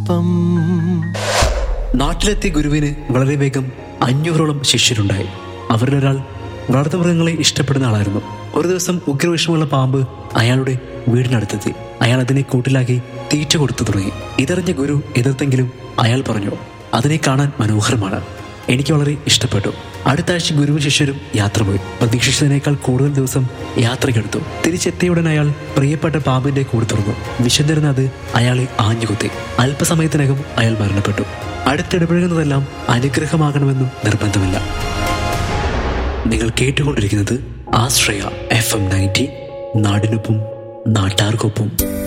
പുഷ്പം നാട്ടിലെത്തിയ ഗുരുവിന് വളരെ വേഗം അഞ്ഞൂറോളം ശിഷ്യരുണ്ടായി അവരിലൊരാൾ വളർത്തുമൃഗങ്ങളെ ഇഷ്ടപ്പെടുന്ന ആളായിരുന്നു ഒരു ദിവസം ഉഗ്രവിഷമുള്ള പാമ്പ് അയാളുടെ വീടിനടുത്തെത്തി അയാൾ അതിനെ കൂട്ടിലാക്കി തീറ്റ കൊടുത്തു തുടങ്ങി ഇതറിഞ്ഞ ഗുരു എതിർത്തെങ്കിലും അയാൾ പറഞ്ഞു അതിനെ കാണാൻ മനോഹരമാണ് എനിക്ക് വളരെ ഇഷ്ടപ്പെട്ടു അടുത്ത ആഴ്ച ഗുരുവും ശിഷ്യരും യാത്ര പോയി പ്രതീക്ഷിച്ചതിനേക്കാൾ കൂടുതൽ ദിവസം യാത്രയ്ക്കെടുത്തു തിരിച്ചെത്തിയ ഉടൻ അയാൾ പ്രിയപ്പെട്ട പാമ്പിന്റെ കൂടി തുറന്നു വിശന്നിരുന്ന അത് അയാളെ ആഞ്ഞുകുത്തി അല്പസമയത്തിനകം അയാൾ മരണപ്പെട്ടു അടുത്തിടപഴകുന്നതെല്ലാം അനുഗ്രഹമാകണമെന്നും നിർബന്ധമില്ല നിങ്ങൾ കേട്ടുകൊണ്ടിരിക്കുന്നത് ആശ്രയ എഫ് എം നയൻറ്റി നാടിനൊപ്പം നാട്ടാർക്കൊപ്പം